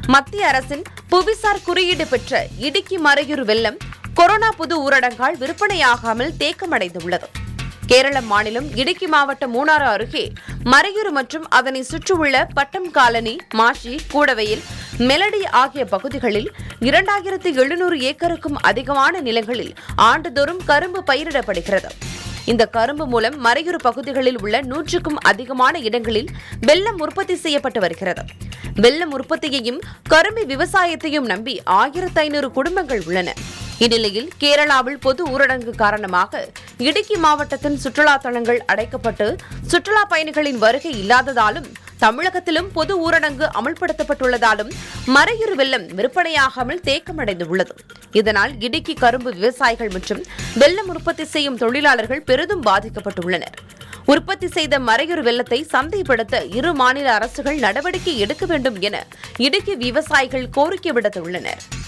மத்திய அரசின் புவிசார் குறியீடு பெற்ற இடுக்கி மறையூர் வெள்ளம் கொரோனா புது ஊரடங்கால் விற்பனையாகாமல் தேக்கமடைந்துள்ளது கேரள மாநிலம் இடுக்கி மாவட்டம் மூணாறு அருகே மறையூர் மற்றும் அதனை சுற்றியுள்ள பட்டம் காலனி மாஷி கூடவையில் மெலடி ஆகிய பகுதிகளில் இரண்டாயிரத்து எழுநூறு ஏக்கருக்கும் அதிகமான நிலங்களில் ஆண்டுதோறும் கரும்பு பயிரிடப்படுகிறது இந்த கரும்பு மூலம் மறையூர் பகுதிகளில் உள்ள நூற்றுக்கும் அதிகமான இடங்களில் வெள்ளம் உற்பத்தி செய்யப்பட்டு வருகிறது வெள்ளம் உற்பத்தியையும் கரும்பு விவசாயத்தையும் நம்பி ஆயிரத்து ஐநூறு குடும்பங்கள் உள்ளன இந்நிலையில் கேரளாவில் பொது ஊரடங்கு காரணமாக இடுக்கி மாவட்டத்தின் சுற்றுலா தலங்கள் அடைக்கப்பட்டு சுற்றுலா பயணிகளின் வருகை இல்லாததாலும் தமிழகத்திலும் பொது ஊரடங்கு அமல்படுத்தப்பட்டுள்ளதாலும் மறையூர் வெள்ளம் விற்பனையாகாமல் தேக்கமடைந்துள்ளது இதனால் இடுக்கி கரும்பு விவசாயிகள் மற்றும் வெள்ளம் உற்பத்தி செய்யும் தொழிலாளர்கள் பெரிதும் பாதிக்கப்பட்டுள்ளனர் உற்பத்தி செய்த மறையூர் வெள்ளத்தை சந்தைப்படுத்த இரு மாநில அரசுகள் நடவடிக்கை எடுக்க வேண்டும் என இடுக்கி விவசாயிகள் கோரிக்கை விடுத்துள்ளனர்